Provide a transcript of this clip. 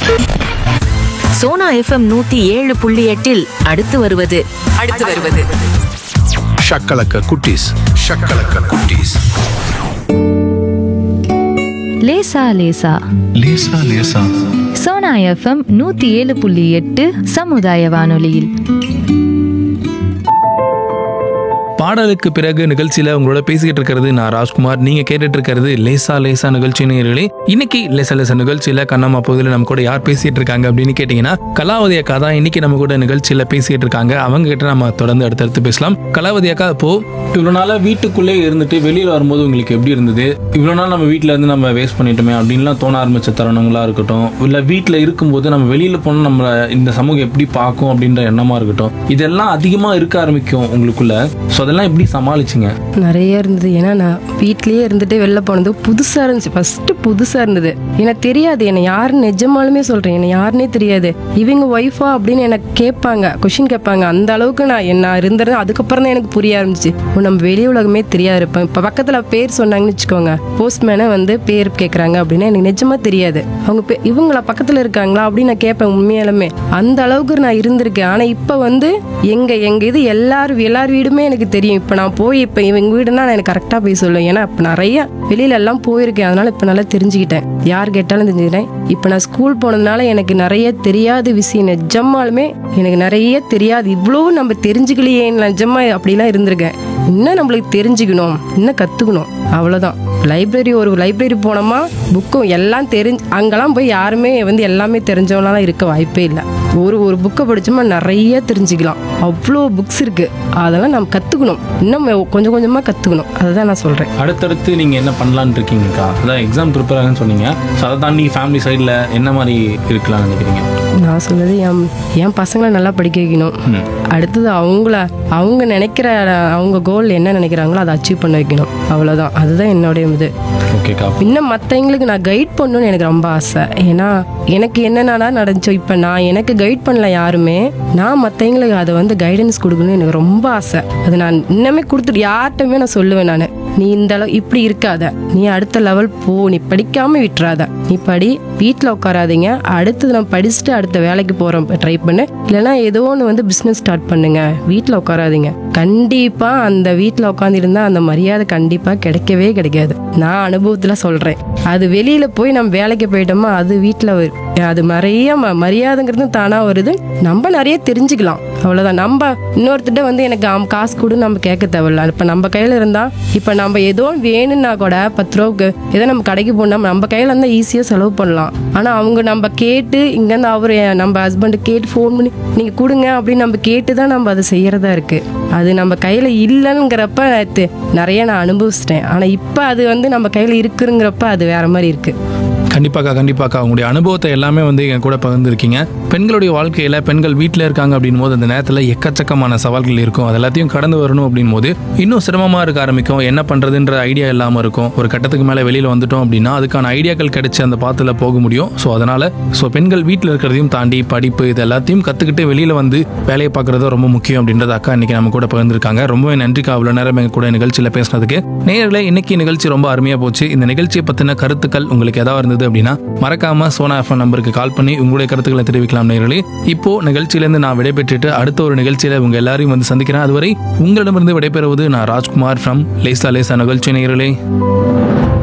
Sona FM நூத்தி ஏழு புள்ளி எட்டில் அடுத்து வருவது அடுத்து வருவது ஷக்கலக்க குட்டீஸ் ஷக்கலக்க குட்டீஸ் லேசா லேசா லேசா லேசா சோனா எஃப்எம் நூத்தி ஏழு புள்ளி எட்டு சமுதாய வானொலியில் பாடலுக்கு பிறகு நிகழ்ச்சியில உங்களோட பேசிக்கிட்டு இருக்கிறது நான் ராஜ்குமார் நீங்க கேட்டுட்டு இருக்கிறது லேசா லேசா நிகழ்ச்சி நேயர்களே இன்னைக்கு லேசா லேசா நிகழ்ச்சியில கண்ணம்மா பகுதியில் நம்ம கூட யார் பேசிட்டு இருக்காங்க அப்படின்னு கேட்டீங்கன்னா கலாவதி அக்கா தான் இன்னைக்கு நம்ம கூட நிகழ்ச்சியில பேசிட்டு இருக்காங்க அவங்க கிட்ட நம்ம தொடர்ந்து அடுத்தடுத்து பேசலாம் கலாவதி அக்கா இப்போ இவ்வளவு நாளா வீட்டுக்குள்ளே இருந்துட்டு வெளியில வரும்போது உங்களுக்கு எப்படி இருந்தது இவ்வளவு நாள் நம்ம வீட்ல இருந்து நம்ம வேஸ்ட் பண்ணிட்டோமே அப்படின்லாம் தோண ஆரம்பிச்ச தருணங்களா இருக்கட்டும் இல்ல வீட்ல இருக்கும்போது நம்ம வெளியில போனா நம்ம இந்த சமூகம் எப்படி பார்க்கும் அப்படின்ற எண்ணமா இருக்கட்டும் இதெல்லாம் அதிகமா இருக்க ஆரம்பிக்கும் உங்களுக்குள்ள ஸோ அதெல்லாம் எப்படி சமாளிச்சிங்க நிறைய இருந்தது ஏன்னா நான் வீட்லயே இருந்துட்டு வெளில போனது புதுசா இருந்துச்சு ஃபர்ஸ்ட் புதுசா இருந்தது எனக்கு தெரியாது என்னை யாருன்னு நிஜமாலுமே சொல்றேன் என்னை யாருன்னே தெரியாது இவங்க ஒய்ஃபா அப்படின்னு எனக்கு கேட்பாங்க கொஷின் கேட்பாங்க அந்த அளவுக்கு நான் என்ன இருந்தது அதுக்கப்புறம் தான் எனக்கு புரிய ஆரம்பிச்சு ஓ, நம்ம வெளி உலகமே தெரியாது இருப்பேன் இப்போ பக்கத்துல பேர் சொன்னாங்கன்னு வச்சுக்கோங்க போஸ்ட்மேனை வந்து பேர் கேட்குறாங்க அப்படின்னா எனக்கு நிஜமா தெரியாது அவங்க பே- இவங்களா பக்கத்துல இருக்காங்களா அப்படின்னு நான் கேட்பேன் உண்மையாலுமே அந்த அளவுக்கு நான் இருந்திருக்கேன் ஆனா இப்போ வந்து எங்க எங்க இது எல்லாரும் எல்லார் வீடுமே எனக்கு தெரியும் இப்போ நான் போய் இப்போ இவங்க வீடுனா நான் எனக்கு கரெக்டாக போய் சொல்லுவேன் ஏன்னா இப்போ நிறைய வெளியில எல்லாம் போயிருக்கேன் அதனால இப்போ நல்லா தெரிஞ்சுக்கிட்டேன் யார் கேட்டாலும் தெரிஞ்சுக்கிட்டேன் இப்போ நான் ஸ்கூல் போனதுனால எனக்கு நிறைய தெரியாத விஷயம் நிஜமாலுமே எனக்கு நிறைய தெரியாது இவ்வளோ நம்ம தெரிஞ்சுக்கலையே நிஜமா அப்படிலாம் இருந்திருக்கேன் இன்னும் நம்மளுக்கு தெரிஞ்சுக்கணும் இன்னும் கற்றுக்கணும் அவ்வளோதான் லைப்ரரி ஒரு லைப்ரரி போனோமா புக்கும் எல்லாம் தெரிஞ்சு அங்கெல்லாம் போய் யாருமே வந்து எல்லாமே தெரிஞ்சவங்களாம் இருக்க வாய்ப்பே இல்லை ஒரு ஒரு புக்கை படிச்சோமா நிறைய தெரிஞ்சுக்கலாம் அவ்வளோ புக்ஸ் இருக்கு அதெல்லாம் நம்ம கற்றுக்கணும் இன்னும் கொஞ்சம் கொஞ்சமாக கற்றுக்கணும் அதுதான் நான் சொல்கிறேன் அடுத்தடுத்து நீங்க என்ன பண்ணலாம்னு இருக்கீங்கக்கா அதான் எக்ஸாம் ப்ரிப்பேர் ஆகுன்னு சொன்னீங்க ஸோ அதை தாண்டி ஃபேமிலி சைடில் என்ன மாதிரி இருக்கலாம்னு நினைக்கிறீங்க நான் சொல்றது என் என் பசங்களை நல்லா படிக்க வைக்கணும் ம். அடுத்தது அவங்கள அவங்க நினைக்கிற அவங்க கோல் என்ன நினைக்கிறாங்களோ அதை அச்சீவ் பண்ண வைக்கணும் அவ்வளோதான் அதுதான் என்னுடைய இது ஓகேக்கா இன்னும் மற்றவங்களுக்கு நான் கைட் பண்ணணும்னு எனக்கு ரொம்ப ஆசை ஏன்னா எனக்கு என்னென்னா நடந்துச்சோ இப்போ நான் எனக்கு கைட் பண்ணல யாருமே நான் மற்றவங்களுக்கு அதை வந்து கைடன்ஸ் கொடுக்கணும்னு எனக்கு ரொம்ப ஆசை அது நான் இன்னமே கொடுத்துட்டு யார்கிட்டயுமே நான் சொல்லுவேன் நான் நீ இந்த அளவு இப்படி இருக்காத நீ அடுத்த லெவல் போ நீ படிக்காம விட்டுறாத நீ படி வீட்டில் உட்காராதீங்க அடுத்தது நான் படிச்சுட்டு அடுத்த வேலைக்கு போகிறோம் ட்ரை பண்ணு இல்லைன்னா ஏதோ ஒன்று வந்து பிஸ்னஸ் ஸ்டார்ட் பண்ணுங்க வீட்டில் உட்காராதீங்க கண்டிப்பாக அந்த வீட்டில் உட்காந்துருந்தா அந்த மரியாதை கண்டிப்பாக கிடைக்கவே கிடைக்காது நான் அனுபவத்தில் சொல்கிறேன் அது வெளியில் போய் நம்ம வேலைக்கு போயிட்டோமா அது வீட்டில் அது நிறைய ம- மரியாதைங்கிறது தானாக வருது நம்ம நிறைய தெரிஞ்சுக்கலாம் அவ்வளோதான் நம்ம இன்னொருத்திட்ட வந்து எனக்கு ஆம் காசு கொடு நம்ம கேட்க தேவையில்ல இப்போ நம்ம கையில் இருந்தால் இப்போ நம்ம ஏதோ வேணும்னா கூட பத்து ரூபாவுக்கு ஏதோ நம்ம கடைக்கு போனால் நம்ம கையில் இருந்தால் ஈஸியாக செலவு பண்ணலாம் ஆனால் அவங்க நம்ம கேட்டு இங்கேருந்து அவர் நம்ம ஹஸ்பண்டு கேட்டு ஃபோன் பண்ணி நீங்கள் கொடுங்க அப்படின்னு நம்ம கேட்டு தான் நம்ம அதை செய்கிறதா இருக்குது அது நம்ம கையில் இல்லைங்கிறப்ப தெ- நிறைய நான் அனுபவிச்சிட்டேன் ஆனால் இப்போ அது வந்து நம்ம கையில் இருக்குங்கிறப்ப அது வேற மாதிரி இருக்குது கண்டிப்பாக்கா கண்டிப்பாக்கா உங்களுடைய அனுபவத்தை எல்லாமே வந்து என் கூட பகிர்ந்துருக்கீங்க பெண்களுடைய வாழ்க்கையில பெண்கள் வீட்டில் இருக்காங்க அப்படின் போது அந்த நேரத்தில் எக்கச்சக்கமான சவால்கள் இருக்கும் அது எல்லாத்தையும் கடந்து வரணும் அப்படின் போது இன்னும் சிரமமா இருக்க ஆரம்பிக்கும் என்ன பண்றதுன்ற ஐடியா இல்லாம இருக்கும் ஒரு கட்டத்துக்கு மேல வெளியில வந்துட்டோம் அப்படின்னா அதுக்கான ஐடியாக்கள் கிடைச்சு அந்த பாத்துல போக முடியும் ஸோ அதனால ஸோ பெண்கள் வீட்டில் இருக்கிறதையும் தாண்டி படிப்பு இது எல்லாத்தையும் கத்துக்கிட்டு வெளியில வந்து வேலையை பார்க்கறது ரொம்ப முக்கியம் அப்படின்றத அக்கா இன்னைக்கு நம்ம கூட பகிர்ந்துருக்காங்க ரொம்பவே நன்றிக்கா அவ்வளோ நேரம் எங்க கூட நிகழ்ச்சியில பேசினதுக்கு நேயர்களே இன்னைக்கு நிகழ்ச்சி ரொம்ப அருமையா போச்சு இந்த நிகழ்ச்சியை பத்தின கருத்துக்கள் உங்களுக்கு ஏதாவது இருந்தது அப்படின்னா மறக்காம சோனா எஃப்எம் நம்பருக்கு கால் பண்ணி உங்களுடைய கருத்துக்களை தெரிவிக்கலாம் நேயர்களே இப்போ நிகழ்ச்சியிலேருந்து நான் விடைபெற்றுட்டு அடுத்த ஒரு நிகழ்ச்சியில உங்க எல்லாரையும் வந்து சந்திக்கிறேன் அதுவரை உங்களிடமிருந்து விடைபெறுவது நான் ராஜ்குமார் ஃப்ரம் லேசா லேசா நிகழ்ச்சி நேயர்களே